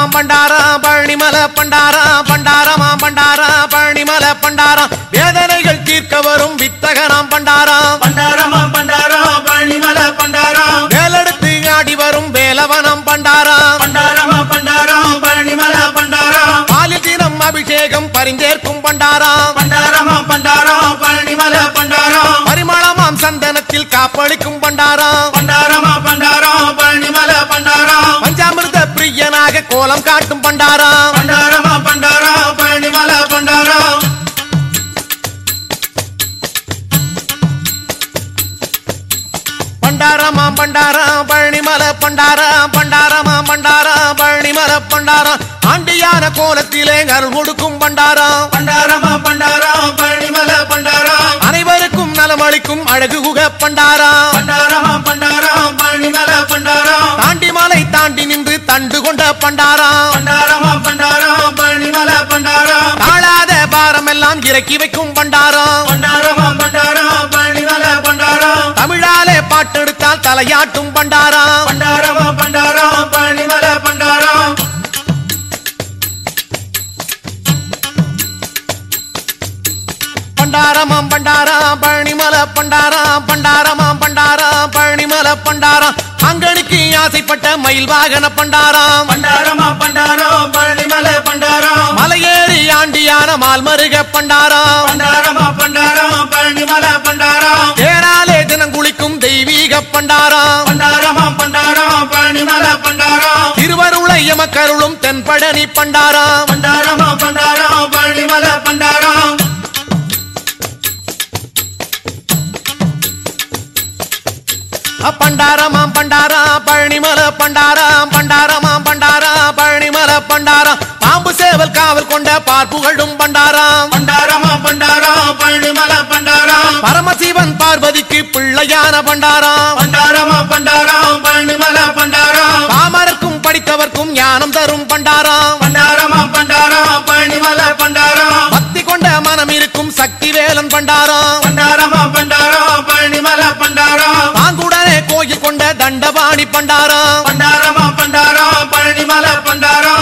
பண்டாரா பழனிமலை பண்டாரா பண்டாரமா பண்டாரா பழனிமலை பண்டாரா வேதனைகள் தீர்க்க வரும் வித்தகனாம் பண்டாரா பண்டாரமா பண்டாரா பழனிமலை பண்டாரா வேலெடுத்து ஆடி வரும் வேலவனம் பண்டாரா பண்டாரமா பண்டாரா பழனிமலை பண்டாரா பாலில் தினம் அபிஷேகம் பரிந்தேற்கும் பண்டாரா பண்டாரமா பண்டாரா பழனிமலை பண்டாரா பரிமளமாம் சந்தனத்தில் காப்பளிக்கும் பண்டாரா பண்டாரமா பண்டாரா பழனிமலை பண்டாரா பஞ்சாமிர்த பிரியனாக கோலம் காட்டும் பண்டாரா பண்டாரமா பண்டாரா பழனிமலை பண்டாரா பண்டாரமா பண்டாரா பழனிமலை பண்டாரா பண்டாரமா பண்டாரா பழனிமலை பண்டாரா ஆண்டியான கோலத்திலே அருள் கொடுக்கும் பண்டாரா பண்டாரமா பண்டாரா பழனிமலை பண்டாரா அனைவருக்கும் நலமளிக்கும் அழகு குக பண்டாரா பண்டாரமா பண்டாரா பழனிமலை பண்டாரா தாண்டி மலை தாண்டி நின்று தண்டு கொண்ட பண்டாரா பண்டாரமா பண்டாரா பழனிமலை பண்டாரா தாழாத பாரமெல்லாம் இறக்கி வைக்கும் பண்டாரா பண்டாரமா பண்டாரா பழனிமலை பண்டாரா தமிழாலே பாட்டெடுத்தால் தலையாட்டும் பண்டாரா பண்டாரமா பண்டாரா பழனிமலை பண்டாரா பண்டாரமாம் பண்டாரா பழனிமலை பண்டாரா பண்டாரமாம் பண்டாரா பழனிமலை பண்டாரா அங்கனுக்கு ஆசைப்பட்ட மயில் வாகன பண்டாரா பண்டாரமா பண்டாரா பழனிமலை பண்டாரா மலையேறி ஆண்டியான மால்மருக பண்டாரா பண்டாரமா பண்டாரா பழனிமலை பண்டாரா தேராலே தினம் குளிக்கும் தெய்வீக பண்டாரா பண்டாரமா பண்டாரா பழனிமலை பண்டாரா திருவருளை எமக்கருளும் தென்பழனி பண்டாரா பண்டாரமா பண்டாரா பழனிமலை பண்டாரா பண்டாரமாம் பண்டாரா பழனிமலை பண்டாரா பண்டாரமாம் பண்டாரா பழனிமலை பண்டாரா பாம்பு சேவல் காவல் கொண்ட பார்ப்புகழும் பண்டாரா பண்டாரமா பண்டாரா பழனிமலை பண்டாரா பரமசிவன் பார்வதிக்கு பிள்ளையான பண்டாரா பண்டாரமா பண்டாரா பழனிமலை பண்டாரா பாமரர்க்கும் படித்தவர்க்கும் ஞானம் தரும் பண்டாரா பண்டாரமா பண்டாரா பழனிமலை பண்டாரா பக்தி கொண்ட மனம் இருக்கும் சக்தி வேலன் பண்டாரா பண்டாரமா பண்டாரா பழனிமலை பண்டாரா பாங்குடனே கோயில் கொண்ட தண்டபாணி பண்டாரா பண்டாரமா பண்டாரா பழனிமலை பண்டாரா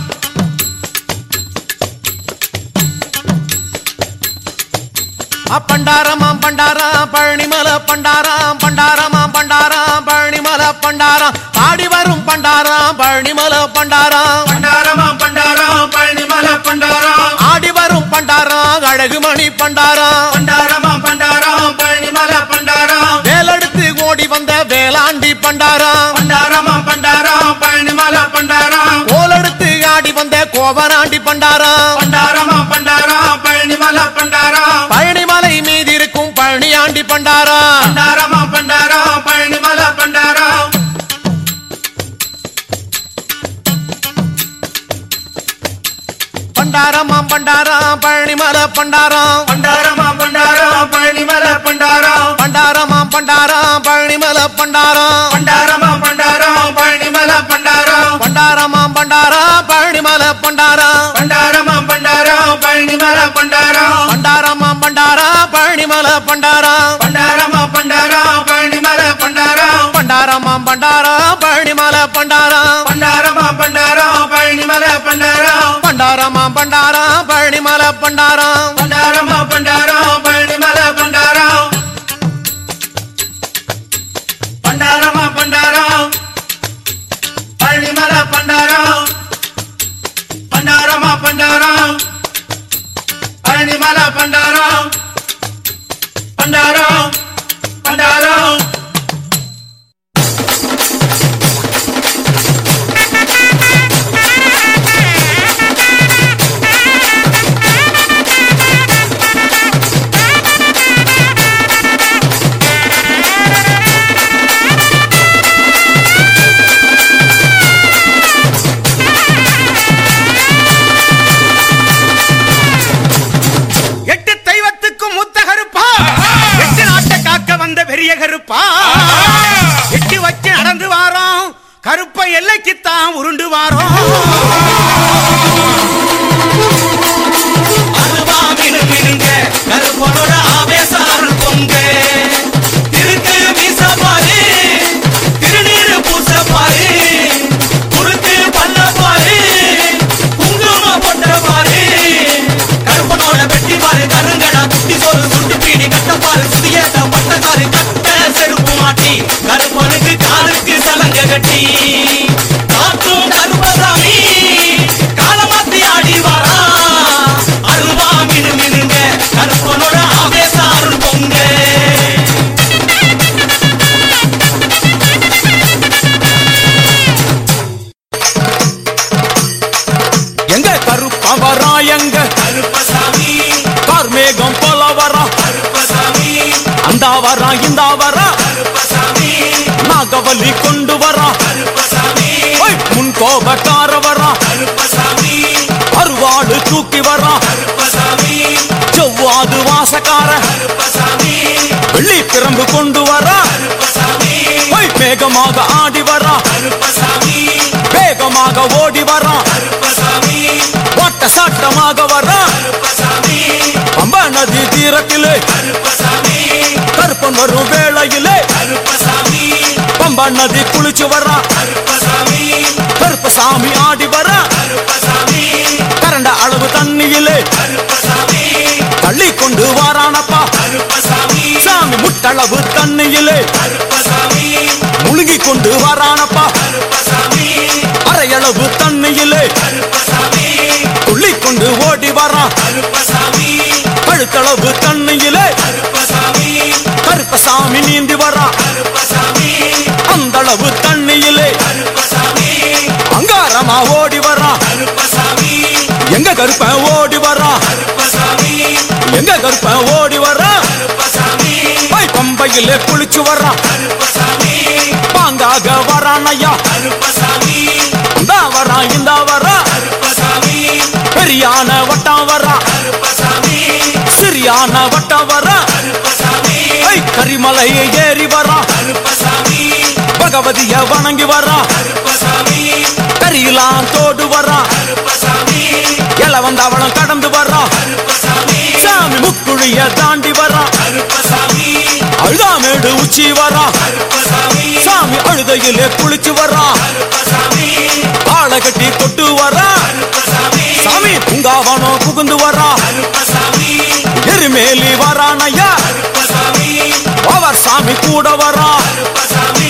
அப்பண்டாரமாம் பண்டாரா பழனிமலை பண்டாரா பண்டாரமாம் பண்டாரா பழனிமலை பண்டாரா பாடி வரும் பண்டாரா பழனிமலை பண்டாரா பண்டாரமா பண்டாரா பழனிமலை பண்டாரா ஆடி வரும் பண்டாரா அழகுமணி பண்டாரா பண்டாரமா பண்டாரா பழனிமலை பண்டாரா வேலெடுத்து ஓடி வந்த வேளாண்டி பண்டாரா பண்டாரமா பண்டாரா பழனிமலை பண்டாரா கோலெடுத்து ஆடி வந்த கோவனாண்டி பண்டாரா பண்டாரமா பண்டாரா பழனிமலை பண்டாரா பழனிமலை மீது இருக்கும் பழனியாண்டி பண்டாரா பண்டாரமா பண்டாரா பழனிமலை பண்டாரா பண்டாரமாம் பண்டாரா பழனிமலை பண்டாரா பண்டாரமா பண்டாரா பழனிமலை பண்டாரா பண்டாரமாம் பண்டாரா பழனிமலை பண்டாரா பண்டாரமா பண்டாரா பழனிமலை பண்டாரா பண்டாரமாம் பண்டாரா பழனிமலை பண்டாரா பண்டாரமா பண்டாரா பழனிமலை பண்டாரா பண்டாரமாம் பண்டாரா பழனிமலை பண்டாரா பண்டாரமா பண்டாரா பழனிமலை பண்டாரா பண்டாரமாம் பண்டாரா பழனிமலை பண்டாரா பண்டாரமா பண்டாரா பழனிமலை பண்டாரா பண்டாரமாம் பண்டாரா பழனிமலை பண்டாரா பண்டாரமா பண்டாரா பழனிமலை பண்டாரா பண்டாரமா பண்டாரா பழனிமலை பண்டாரா பண்டாரமா பண்டாரா பழனிமலை பண்டாரா பண்டாரா பண்டாரா Thank you. மேகம் போல வரா கருப்பசாமி அந்த வரா இந்த வரா கருப்பசாமி நாகவல்லி கொண்டு வரா கருப்பசாமி ஓய், முன் கோபக்கார வரா கருப்பசாமி அருவாடு தூக்கி வரா கருப்பசாமி செவ்வாது வாசக்கார கருப்பசாமி வெள்ளி பிரம்பு கொண்டு வரா கருப்பசாமி ஓய், வேகமாக ஆடி வரா கருப்பசாமி வேகமாக ஓடி வரா கருப்பசாமி ஓட்ட சாட்டமாக வரா கருப்பசாமி பம்ப நதி தீரத்திலே கருப்பசாமி கருப்பன் வரும் வேளையிலே கருப்பசாமி பம்ப நதி குளிச்சு வரா கருப்பசாமி கருப்பசாமி ஆடி வரா கருப்பசாமி கரண்ட அளவு தண்ணியிலே கருப்பசாமி தள்ளி கொண்டு வாரானப்பா கருப்பசாமி சாமி முட்டளவு தண்ணியிலே கருப்பசாமி முழுகி கொண்டு வாரானப்பா கருப்பசாமி அரையளவு தண்ணியிலே கருப்பசாமி துள்ளி கொண்டு ஓடி வரான் கருப்பசாமி கழுத்தளவு தண்ணியிலே கருப்பசாமி கருப்பசாமி நீந்தி வரா கருப்பசாமி அந்தளவு தண்ணியிலே கருப்பசாமி அங்காரமா ஓடி வரா கருப்பசாமி எங்க கருப்பன் ஓடி வரா கருப்பசாமி எங்க கருப்பன் ஓடி வரா கருப்பசாமி போய் பம்பையிலே குளிச்சு வரா கருப்பசாமி பாங்காக வரானையா கருப்பசாமி இந்த வரா இந்த வரா கருப்பசாமி பெரியான வட்டம் வரா கருப்பசாமி சிறியான வட்டம் வரா கருப்பசாமி ஐ கரிமலையை ஏறி வரா கருப்பசாமி பகவதிய வணங்கி வரா கருப்பசாமி கரியெல்லாம் தோடு வரா கருப்பசாமி எல வந்தவளம் கடந்து வரா கருப்பசாமி சாமி முக்குழிய தாண்டி வரா கருப்பசாமி அழுதாமேடு உச்சி வரா கருப்பசாமி சாமி அழுதையிலே குளிச்சு வரா கருப்பசாமி ஆளை கட்டி கொட்டு வரா கருப்பசாமி சாமி பூங்காவனம் புகுந்து வரா கருப்பசாமி எருமேலி வரானையா கருப்பசாமி அவர் சாமி கூட வரா கருப்பசாமி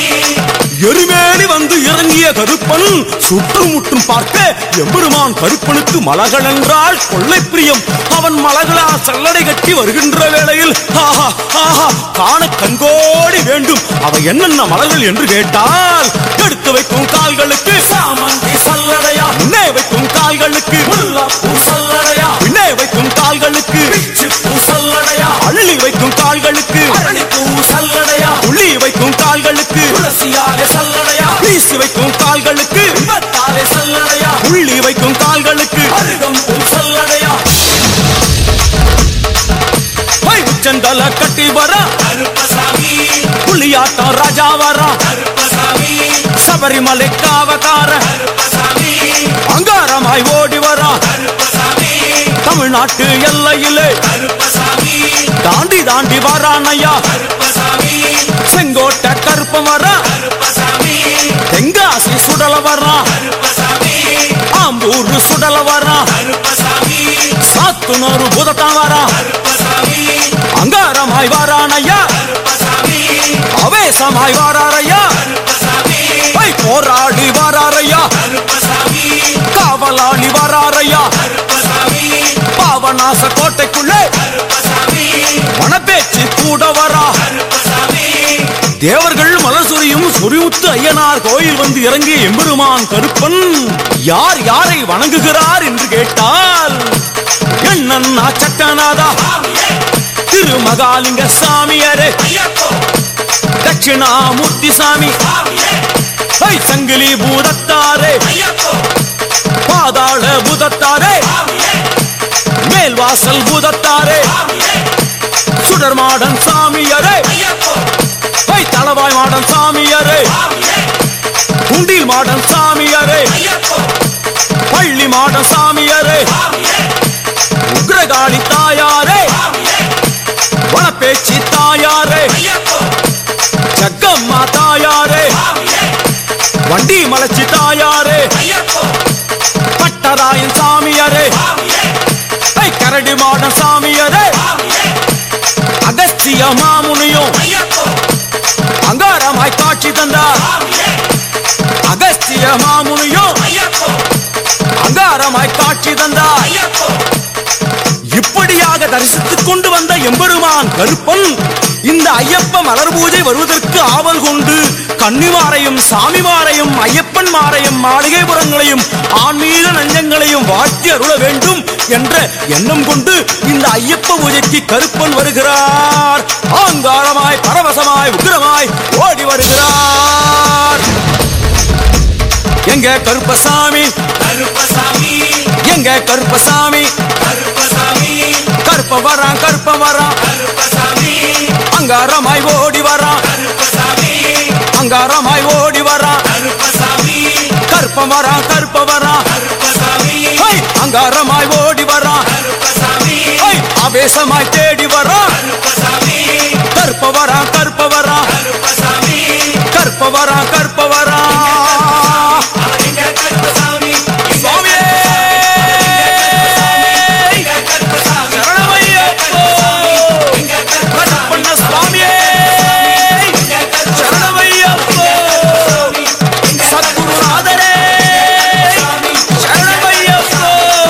எருமேலி வந்து இறங்கிய கருப்பன் சுற்றுமுற்றும் பார்க்க எம்பெருமான் கருப்பனுக்கு மலகள் என்றால் கொள்ளை பிரியம் அவன் மலகளா சல்லடை கட்டி வருகின்ற வேளையில் ஆஹா ஆஹா காண கண்கோடி வேண்டும் அவை என்னென்ன மலர்கள் என்று கேட்டால் எடுத்து வைக்கும் கால்களுக்கு சாமந்தி சல்லடையா முன்னே வைக்கும் கால்களுக்கு முல்லாப்பூ சல்லடையா பின்னே வைக்கும் கால்களுக்கு பிச்சிப்பூ சல்லடையா அள்ளி வைக்கும் கால்களுக்கு அரளிப்பூ சல்லடையா உள்ளி வைக்கும் கால்களுக்கு துளசியாலே சல்லடையா வீசி வைக்கும் கால்களுக்கு விபத்தாலே சல்லடையா உள்ளி வைக்கும் கால்களுக்கு அருகம்பூ சல்லடையா போய் உச்சந்தல கட்டி வர கருப்பசாமி புலியாட்டம் ராஜா வர கருப்பசாமி சபரிமலை காவகார கருப்பசாமி அங்காரமாய் ஓடி வர கருப்பசாமி தமிழ்நாட்டு எல்லையிலே கருப்பசாமி தாண்டி தாண்டி வரானையா கருப்பசாமி செங்கோட்டை கருப்பம் வர கருப்பசாமி தெங்காசி சுடல வரா கருப்பசாமி ஆம்பூர் சுடல வரா கருப்பசாமி சாத்துனூறு புதத்தான் வரா கருப்பசாமி அங்காரமாய் வாரானையா கருப்பசாமி அவேசமாய் வாராரையா கருப்பசாமி பை போராடி வாராரையா கருப்பசாமி காவலாளி வாராரையா கருப்பசாமி பாவநாச கோட்டைக்குள்ளே கருப்பசாமி வனப்பேச்சு கூட வரா கருப்பசாமி தேவர்கள் மலர் சொரியும் சொரிமுத்து ஐயனார் கோயில் வந்து இறங்கிய எம்பெருமான் கருப்பன் யார் யாரை வணங்குகிறார் என்று கேட்டால் என்னன்னா சட்டநாதா சாமியே திருமகாலிங்க சாமியாரே ஐயப்போ தட்சிணாமூர்த்தி சாமி சாமியே ஐ சங்கிலி பூதத்தாரே ஐயப்போ பாதாள பூதத்தாரே சாமியே மேல்வாசல் பூதத்தாரே சாமியே சுடர்மாடன் சாமியாரே ஐயப்போ ஐ தளவாய் மாடன் சாமியாரே சாமியே குண்டில் மாடன் சாமியாரே ஐயப்போ பள்ளி மாடன் சாமியாரே சாமியே உக்ரகாளி தாயாரே சாமியே வனப்பேச்சி தாயாரே ஐயப்போ ஜக்கம்மா தாயாரே சாமியே வண்டி மலைச்சி தாயாரே ஐயப்போ பட்டராயன் சாமியாரே சாமியே ஐ கரடி மாடன் சாமியாரே சாமியே அகஸ்திய மாமுனியும் ஐயப்போ அங்காரமாய் காட்சி தந்தார் சாமியே அகஸ்திய மாமுனியும் ஐயப்போ அங்காரமாய் காட்சி தந்தார் ஐயப்போ இப்படியாக தரிசித்துக் கொண்டு வந்த எம்பெருமான் கருப்பன் இந்த ஐயப்ப மலர் பூஜை வருவதற்கு ஆவல் கொண்டு கன்னிமாரையும் சாமிமாரையும் ஐயப்பன் மாரையும் மாளிகைபுரங்களையும் ஆன்மீக நஞ்சங்களையும் வாழ்த்தி அருள வேண்டும் என்ற எண்ணம் கொண்டு இந்த ஐயப்ப பூஜைக்கு கருப்பன் வருகிறார் ஆங்காரமாய் பரவசமாய் உக்கிரமாய் ஓடி வருகிறார் எங்க கருப்பசாமி கருப்பசாமி எங்க கருப்பசாமி கருப்பசாமி கருப்ப வரான் கருப்ப வரான் கருப்பசாமி அங்காரமாய் ஓடி வரான் கருப்பசாமி அங்காரமாய் ஓடி வரான் கருப்பசாமி கருப்ப வரான் கருப்ப வரான் கருப்பசாமி ஹை! அங்காரமாய் ஓடி வரான் கருப்பசாமி ஹை! ஆவேசமாய் தேடி வரான் கருப்பசாமி கருப்ப வரான் கருப்ப வரான் கருப்பசாமி கருப்ப வரான் கருப்ப வரான் அவன் எங்க கருப்பசாமி சுவாமியே எங்க கருப்பசாமி சரணமையப்போ எங்க கருப்பசாமி கருப்பண்ண சுவாமியே சரணமையப்போ சத்குருநாதரே சரணமையப்போ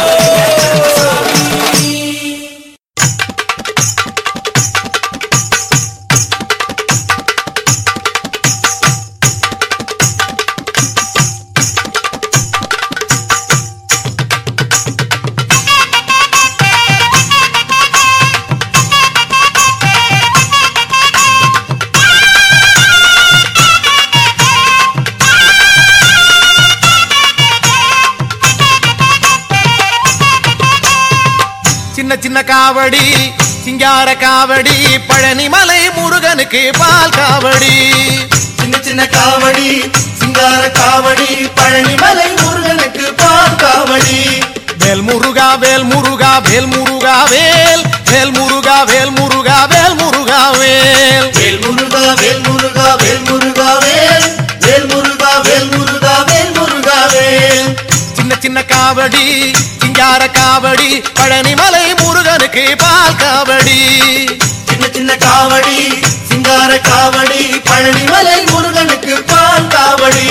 சின்ன சின்ன காவடி சிங்கார காவடி பழனிமலை முருகனுக்கு பால் காவடி சின்ன சின்ன காவடி சிங்கார காவடி பழனிமலை முருகனுக்கு பால் காவடி வேல் முருகா வேல் முருகா வேல் முருகா வேல் வேல் முருகா வேல் முருகா வேல் முருகா வேல் வேல் முருகா வேல் முருகா வேல் முருகா வேல் வேல் முருகா வேல் முருகா வேல் முருகா வேல் சின்ன சின்ன காவடி சிங்கார காவடி பழனிமலை முருகனுக்கு பால் காவடி சின்ன சின்ன காவடி சிங்கார காவடி பழனிமலை முருகனுக்கு பால் காவடி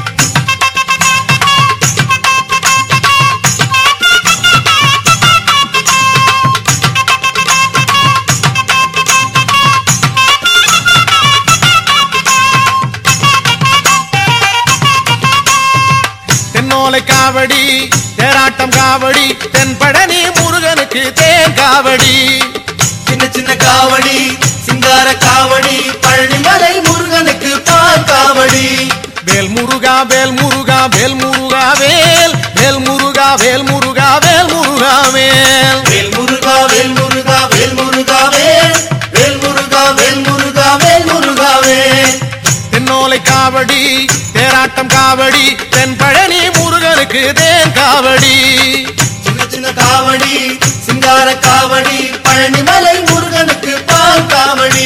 தென்னோலை காவடி தேராட்டம் காவடி தென்பழனி முருகனுக்கு தேன் காவடி சின்ன சின்ன காவடி சிங்கார காவடி பழனிமலை முருகனுக்கு பால் காவடி வேல் முருகா வேல் முருகா வேல் முருகா வேல் வேல் முருகா வேல் முருகா வேல் முருகா வேல் வேல் முருகா வேல் முருகா வேல் முருகா வேல் வேல் முருகா வேல் முருகா வேல் முருகா வேல் தென்னோலை காவடி தேராட்டம் காவடி தென்பழனி முருகனுக்கு தேன் காவடி சின்ன சின்ன காவடி சிங்கார காவடி பழனிமலை முருகனுக்கு பால் காவடி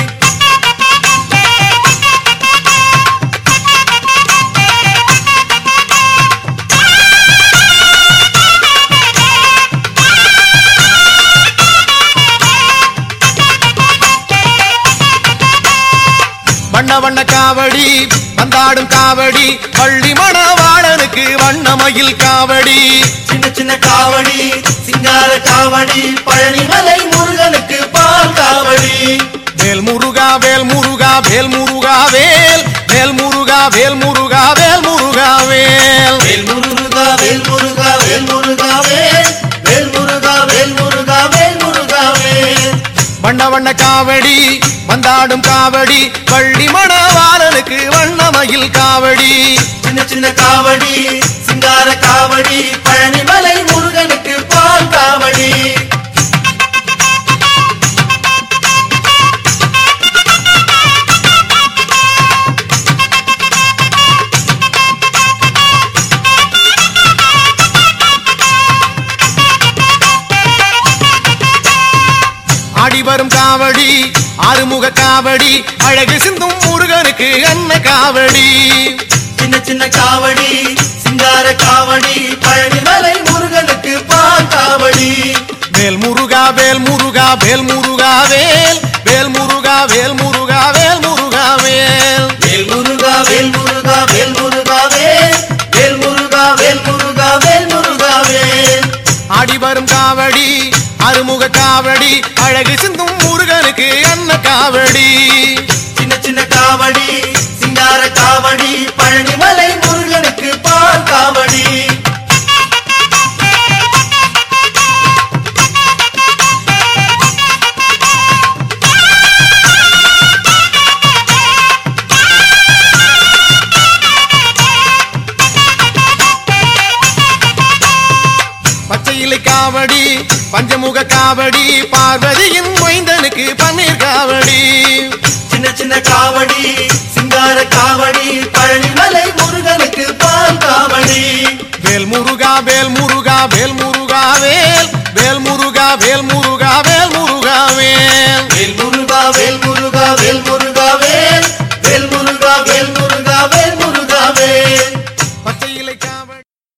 வண்ண வண்ண காவடி வந்தாடும் காவடி பள்ளி மணவாளனுக்கு வண்ணமயில் காவடி சின்ன சின்ன காவடி சிங்கார காவடி பழனிமலை முருகனுக்கு பால் காவடி வேல் முருகா வேல் முருகா வேல் முருகா வேல் வேல் முருகா வேல் முருகா வேல் முருகா வேல் வேல் முருகா வேல் முருகா வேல் முருகா வேல் வேல் முருகா வேல் முருகா வேல் முருகா வேல் வண்ண வண்ண காவடி வந்தாடும் காவடி பள்ளி மணவாளனுக்கு வண்ணமயில் காவடி சின்ன சின்ன காவடி சிங்கார காவடி பழனிமலை முருகனுக்கு பால் காவடி ஆடி வரும் காவடி ஆறுமுக காவடி அழகு சிந்தும் முருகனுக்கு அன்ன காவடி சின்ன சின்ன காவடி சிங்கார காவடி பழனிமலை முருகனுக்கு பால் காவடி வேல் முருகா வேல் முருகா வேல் முருகா வேல் வேல் முருகா வேல் முருகா வேல் முருகா வேல் வேல் முருகா வேல் முருகா வேல் முருகா வேல் வேல் முருகா வேல் முருகா வேல் முருகா வேல் ஆடி வரும் காவடி அருமுக காவடி அழகு சிந்தும் முருகனுக்கு அன்ன காவடி சின்ன சின்ன காவடி சிங்கார காவடி பழனிமலை முருகனுக்கு பால் காவடி காவடி பஞ்சமுக காவடி பார்வதியின் மைந்தனுக்கு பன்னீர் காவடி சின்ன சின்ன காவடி சிங்கார காவடி பழனிமலை முருகனுக்கு பால் காவடி வேல் முருகா வேல் முருகா வேல் முருகா வேல் வேல் முருகா வேல் முருகா